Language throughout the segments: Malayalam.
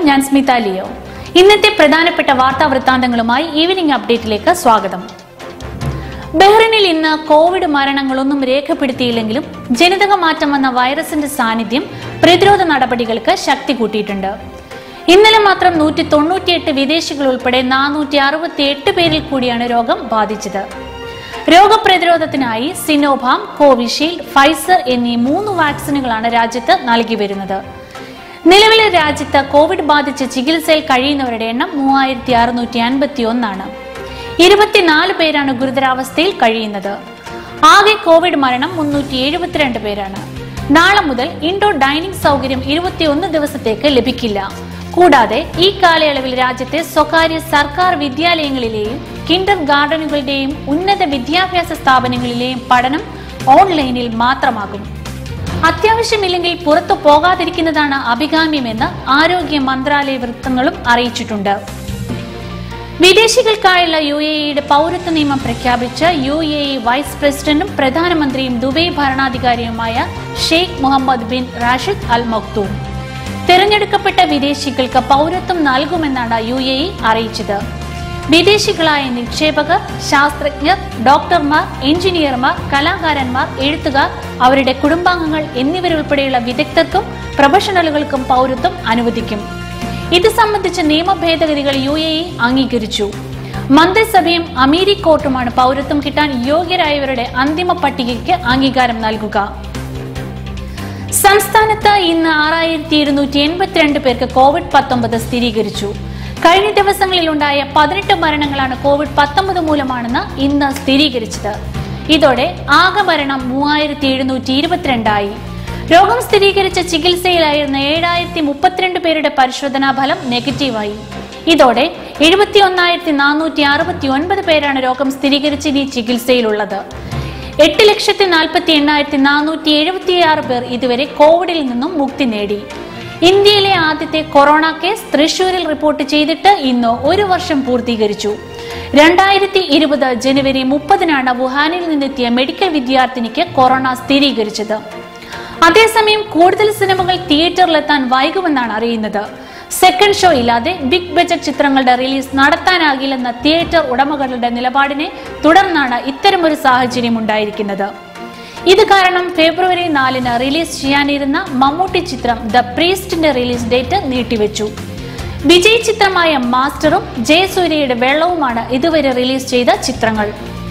ഞാൻ സ്മിത ലിയോ ഇന്നത്തെ പ്രധാനപ്പെട്ട വാർത്താ വൃത്താന്തങ്ങളുമായി ഈവനിംഗ് അപ്ഡേറ്റിലേക്ക് സ്വാഗതം ബഹ്റിനിൽ ഇന്ന് കോവിഡ് മരണങ്ങളൊന്നും രേഖപ്പെടുത്തിയില്ലെങ്കിലും ജനിതക മാറ്റം വന്ന വൈറസിന്റെ സാന്നിധ്യം പ്രതിരോധ നടപടികൾക്ക് ശക്തി കൂട്ടിയിട്ടുണ്ട് ഇന്നലെ മാത്രം നൂറ്റി തൊണ്ണൂറ്റിയെട്ട് വിദേശികൾ ഉൾപ്പെടെ നാനൂറ്റി അറുപത്തി എട്ട് പേരിൽ കൂടിയാണ് രോഗം ബാധിച്ചത് രോഗപ്രതിരോധത്തിനായി സിനോഭാം കോവിഷീൽഡ് ഫൈസർ എന്നീ മൂന്ന് വാക്സിനുകളാണ് രാജ്യത്ത് നൽകി വരുന്നത് നിലവിൽ രാജ്യത്ത് കോവിഡ് ബാധിച്ച് ചികിത്സയിൽ കഴിയുന്നവരുടെ എണ്ണം മൂവായിരത്തി അറുന്നൂറ്റി അൻപത്തി ഒന്നാണ് ഇരുപത്തിനാല് പേരാണ് ഗുരുതരാവസ്ഥയിൽ കഴിയുന്നത് ആകെ കോവിഡ് മരണം മുന്നൂറ്റി എഴുപത്തിരണ്ട് പേരാണ് നാളെ മുതൽ ഇൻഡോർ ഡൈനിങ് സൗകര്യം ഇരുപത്തിയൊന്ന് ദിവസത്തേക്ക് ലഭിക്കില്ല കൂടാതെ ഈ കാലയളവിൽ രാജ്യത്തെ സ്വകാര്യ സർക്കാർ വിദ്യാലയങ്ങളിലെയും കിൻഡർ ഗാർഡനുകളുടെയും ഉന്നത വിദ്യാഭ്യാസ സ്ഥാപനങ്ങളിലെയും പഠനം ഓൺലൈനിൽ മാത്രമാകും അത്യാവശ്യമില്ലെങ്കിൽ പുറത്തു പോകാതിരിക്കുന്നതാണ് അഭികാമ്യമെന്ന് ആരോഗ്യ മന്ത്രാലയ വൃത്തങ്ങളും അറിയിച്ചിട്ടുണ്ട് വിദേശികൾക്കായുള്ള യു എ ഇയുടെ പൗരത്വ നിയമം പ്രഖ്യാപിച്ച യു എ ഇ വൈസ് പ്രസിഡന്റും പ്രധാനമന്ത്രിയും ദുബൈ ഭരണാധികാരിയുമായ Sheikh Mohammed bin Rashid Al Maktoum തിരഞ്ഞെടുക്കപ്പെട്ട വിദേശികൾക്ക് പൗരത്വം നൽകുമെന്നാണ് യു എ ഇ അറിയിച്ചത് വിദേശികളായ നിക്ഷേപകർ ശാസ്ത്രജ്ഞർ ഡോക്ടർമാർ എഞ്ചിനീയർമാർ കലാകാരന്മാർ എഴുത്തുകാർ അവരുടെ കുടുംബാംഗങ്ങൾ എന്നിവരുൾപ്പെടെയുള്ള വിദഗ്ധർക്കും പ്രൊഫഷണലുകൾക്കും പൗരത്വം അനുവദിക്കും ഇത് സംബന്ധിച്ച നിയമ ഭേദഗതികൾ യു എ ഇ അംഗീകരിച്ചു മന്ത്രിസഭയും അമീരി കോർട്ടുമാണ് പൗരത്വം കിട്ടാൻ യോഗ്യരായവരുടെ അന്തിമ പട്ടികയ്ക്ക് അംഗീകാരം നൽകുക സംസ്ഥാനത്ത് ഇന്ന് ആറായിരത്തി ഇരുന്നൂറ്റി എൺപത്തിരണ്ട് പേർക്ക് കോവിഡ് പത്തൊമ്പത് സ്ഥിരീകരിച്ചു കഴിഞ്ഞ ദിവസങ്ങളിലുണ്ടായ പതിനെട്ട് മരണങ്ങളാണ് കോവിഡ് പത്തൊമ്പത് മൂലമാണെന്ന് ഇന്ന് സ്ഥിരീകരിച്ചത് ഇതോടെ ആകെ മരണം മൂവായിരത്തി എഴുന്നൂറ്റി ഇരുപത്തിരണ്ടായി രോഗം സ്ഥിരീകരിച്ച ചികിത്സയിലായിരുന്ന ഏഴായിരത്തി മുപ്പത്തിരണ്ട് പേരുടെ പരിശോധനാ ഫലം നെഗറ്റീവായി ഇതോടെ എഴുപത്തി ഒന്നായിരത്തി നാനൂറ്റി അറുപത്തി ഒൻപത് പേരാണ് രോഗം സ്ഥിരീകരിച്ച് ഇനി ചികിത്സയിലുള്ളത് എട്ട് ലക്ഷത്തി നാൽപ്പത്തി എണ്ണായിരത്തി നാനൂറ്റി എഴുപത്തിയാറ് പേർ ഇതുവരെ കോവിഡിൽ നിന്നും മുക്തി നേടി ഇന്ത്യയിലെ ആദ്യത്തെ കൊറോണ കേസ് തൃശൂരിൽ റിപ്പോർട്ട് ചെയ്തിട്ട് ഇന്ന് ഒരു വർഷം പൂർത്തീകരിച്ചു രണ്ടായിരത്തി ഇരുപത് ജനുവരി മുപ്പതിനാണ് വുഹാനിൽ നിന്നെത്തിയ മെഡിക്കൽ വിദ്യാർത്ഥിനിക്ക് കൊറോണ സ്ഥിരീകരിച്ചത് അതേസമയം കൂടുതൽ സിനിമകൾ തിയേറ്ററിലെത്താൻ വൈകുമെന്നാണ് അറിയുന്നത് സെക്കൻഡ് ഷോ ഇല്ലാതെ ബിഗ് ബജറ്റ് ചിത്രങ്ങളുടെ റിലീസ് നടത്താനാകില്ലെന്ന തിയേറ്റർ ഉടമകളുടെ നിലപാടിനെ തുടർന്നാണ് ഇത്തരമൊരു സാഹചര്യം ഉണ്ടായിരിക്കുന്നത് ഇത് കാരണം ഫെബ്രുവരി നാലിന് റിലീസ് ചെയ്യാനിരുന്ന മമ്മൂട്ടി ചിത്രം ദ പ്രീസ്റ്റിന്റെ റിലീസ് ഡേറ്റ് നീട്ടിവെച്ചു വിജയ് ചിത്രമായ മാസ്റ്ററും ജയസൂര്യയുടെ വെള്ളവുമാണ് ഇതുവരെ റിലീസ് ചെയ്ത ചിത്രങ്ങൾ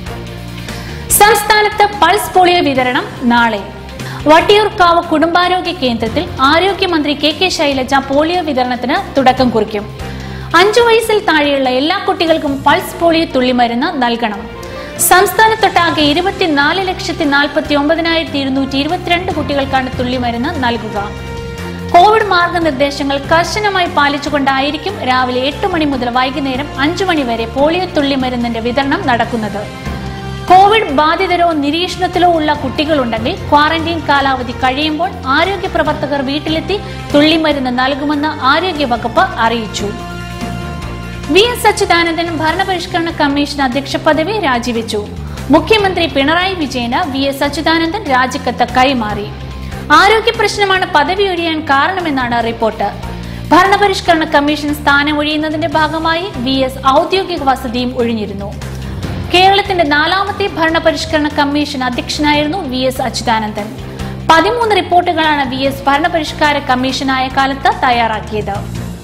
സംസ്ഥാനത്ത് പൾസ് പോളിയോ വിതരണം നാളെ വട്ടിയൂർക്കാവ് കുടുംബാരോഗ്യ കേന്ദ്രത്തിൽ ആരോഗ്യമന്ത്രി കെ കെ ശൈലജ പോളിയോ വിതരണത്തിന് തുടക്കം കുറിക്കും അഞ്ചു വയസ്സിൽ താഴെയുള്ള എല്ലാ കുട്ടികൾക്കും പൾസ് പോളിയോ തുള്ളിമരുന്ന് നൽകണം സംസ്ഥാനത്തൊട്ടാകെ ഇരുപത്തിനാല് ലക്ഷത്തി നാൽപ്പത്തി ഒമ്പതിനായിരത്തി ഇരുന്നൂറ്റി ഇരുപത്തിരണ്ട് കുട്ടികൾക്കാണ് തുള്ളിമരുന്ന് നൽകുക കോവിഡ് മാർഗനിർദ്ദേശങ്ങൾ കർശനമായി പാലിച്ചുകൊണ്ടായിരിക്കും രാവിലെ എട്ട് മണി മുതൽ വൈകുന്നേരം അഞ്ചു മണി വരെ പോളിയോ തുള്ളിമരുന്നിന്റെ വിതരണം നടക്കുന്നത് കോവിഡ് ബാധിതരോ നിരീക്ഷണത്തിലോ ഉള്ള കുട്ടികളുണ്ടെങ്കിൽ ക്വാറന്റൈൻ കാലാവധി കഴിയുമ്പോൾ ആരോഗ്യ പ്രവർത്തകർ വീട്ടിലെത്തി തുള്ളിമരുന്ന് നൽകുമെന്ന് ആരോഗ്യ വകുപ്പ് അറിയിച്ചു വി എസ് അച്യുതാനന്ദൻ ഭരണപരിഷ്കരണ കമ്മീഷൻ അധ്യക്ഷ പദവി രാജിവെച്ചു മുഖ്യമന്ത്രി പിണറായി വിജയന് വി എസ് അച്യുതാനന്ദൻ രാജിക്കത്ത് കൈമാറി ആരോഗ്യ പ്രശ്നമാണ് പദവി ഒഴിയാൻ കാരണമെന്നാണ് റിപ്പോർട്ട് ഭരണപരിഷ്കരണ കമ്മീഷൻ സ്ഥാനം ഒഴിയുന്നതിന്റെ ഭാഗമായി വി എസ് ഔദ്യോഗിക വസതിയും ഒഴിഞ്ഞിരുന്നു കേരളത്തിന്റെ നാലാമത്തെ ഭരണപരിഷ്കരണ കമ്മീഷൻ അധ്യക്ഷനായിരുന്നു വി എസ് അച്യുതാനന്ദൻ പതിമൂന്ന് റിപ്പോർട്ടുകളാണ് വി എസ് ഭരണപരിഷ്കാര കമ്മീഷനായ കാലത്ത് തയ്യാറാക്കിയത്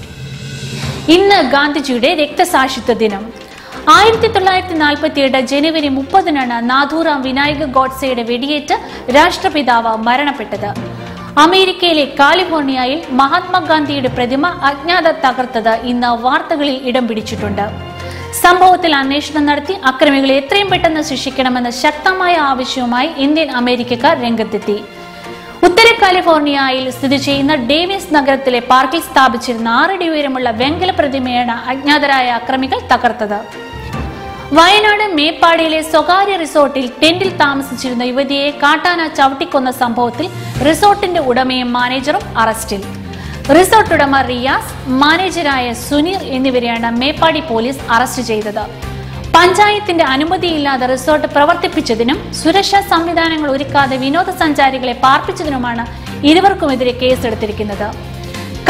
ഇന്ന് ഗാന്ധിജിയുടെ രക്തസാക്ഷിത്വ ദിനം ആയിരത്തി തൊള്ളായിരത്തി നാൽപ്പത്തി എട്ട് ജനുവരി മുപ്പതിനാണ് നാഥൂറാം വിനായക ഗോഡ്സെയുടെ വെടിയേറ്റ് രാഷ്ട്രപിതാവ് മരണപ്പെട്ടത് അമേരിക്കയിലെ കാലിഫോർണിയയിൽ മഹാത്മാഗാന്ധിയുടെ പ്രതിമ അജ്ഞാതർ തകർത്തത് ഇന്ന് വാർത്തകളിൽ ഇടം പിടിച്ചിട്ടുണ്ട് സംഭവത്തിൽ അന്വേഷണം നടത്തി അക്രമികളെ എത്രയും പെട്ടെന്ന് ശിക്ഷിക്കണമെന്ന ശക്തമായ ആവശ്യവുമായി ഇന്ത്യൻ അമേരിക്കക്കാർ രംഗത്തെത്തി ഉത്തര കാലിഫോർണിയയിൽ സ്ഥിതി ചെയ്യുന്ന ഡേവിസ് നഗരത്തിലെ പാർക്കിൽ സ്ഥാപിച്ചിരുന്ന ആറടി ഉയരമുള്ള വെങ്കല പ്രതിമയാണ് അജ്ഞാതരായ അക്രമികൾ തകർത്തത് വയനാട് മേപ്പാടിയിലെ സ്വകാര്യ റിസോർട്ടിൽ ടെന്റിൽ താമസിച്ചിരുന്ന യുവതിയെ കാട്ടാന ചവിട്ടിക്കൊന്ന സംഭവത്തിൽ റിസോർട്ടിന്റെ ഉടമയും മാനേജറും അറസ്റ്റിൽ റിസോർട്ട് ഉടമ റിയാസ് മാനേജരായ സുനീർ എന്നിവരെയാണ് മേപ്പാടി പോലീസ് അറസ്റ്റ് ചെയ്തത് പഞ്ചായത്തിന്റെ അനുമതിയില്ലാതെ റിസോർട്ട് പ്രവർത്തിപ്പിച്ചതിനും സുരക്ഷാ സംവിധാനങ്ങൾ ഒരുക്കാതെ വിനോദസഞ്ചാരികളെ പാർപ്പിച്ചതിനുമാണ് ഇരുവർക്കുമെതിരെ കേസെടുത്തിരിക്കുന്നത്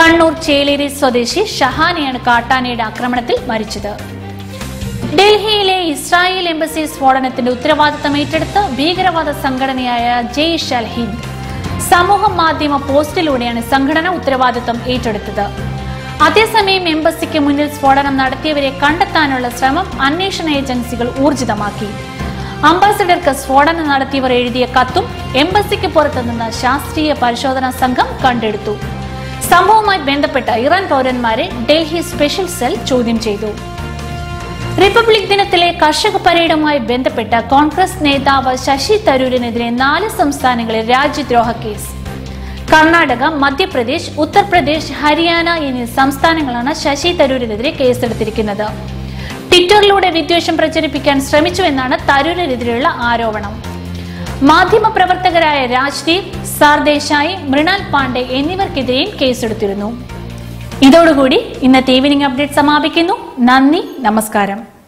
കണ്ണൂർ ചേലേരി സ്വദേശി ഷഹാനയാണ് കാട്ടാനയുടെ ആക്രമണത്തിൽ മരിച്ചത് ഡൽഹിയിലെ ഇസ്രായേൽ എംബസി സ്ഫോടനത്തിന്റെ ഉത്തരവാദിത്തം ഏറ്റെടുത്ത് ഭീകരവാദ സംഘടനയായ ജെയ്ഷ് അൽ ഹിന്ദ് സമൂഹ മാധ്യമ പോസ്റ്റിലൂടെയാണ് സംഘടന ഉത്തരവാദിത്തം ഏറ്റെടുത്തത് അതേസമയം എംബസിക്ക് മുന്നിൽ സ്ഫോടനം നടത്തിയവരെ കണ്ടെത്താനുള്ള ശ്രമം അന്വേഷണ ഏജൻസികൾ ഊർജിതമാക്കി അംബാസിഡർക്ക് സ്ഫോടനം നടത്തിയവർ എഴുതിയ കത്തും എംബസിക്ക് പുറത്തുനിന്ന് ശാസ്ത്രീയ പരിശോധനാ സംഘം കണ്ടെടുത്തു സംഭവവുമായി ബന്ധപ്പെട്ട ഇറാൻ പൗരന്മാരെ ഡൽഹി സ്പെഷ്യൽ സെൽ ചോദ്യം ചെയ്തു റിപ്പബ്ലിക് ദിനത്തിലെ കർഷക പരേഡുമായി ബന്ധപ്പെട്ട കോൺഗ്രസ് നേതാവ് ശശി തരൂരിനെതിരെ നാല് സംസ്ഥാനങ്ങളിൽ രാജ്യദ്രോഹ കേസ് കർണാടക മധ്യപ്രദേശ് ഉത്തർപ്രദേശ് ഹരിയാന എന്നീ സംസ്ഥാനങ്ങളാണ് ശശി തരൂരിനെതിരെ കേസെടുത്തിരിക്കുന്നത് ട്വിറ്ററിലൂടെ വിദ്വേഷം പ്രചരിപ്പിക്കാൻ ശ്രമിച്ചുവെന്നാണ് തരൂരിനെതിരെയുള്ള ആരോപണം മാധ്യമപ്രവർത്തകരായ രാജ്ദീപ് സാർദേശായി മൃണാൽ പാണ്ഡെ എന്നിവർക്കെതിരെയും കേസെടുത്തിരുന്നു ഇതോടുകൂടി ഇന്നത്തെ ഈവനിംഗ് അപ്ഡേറ്റ് സമാപിക്കുന്നു നന്ദി നമസ്കാരം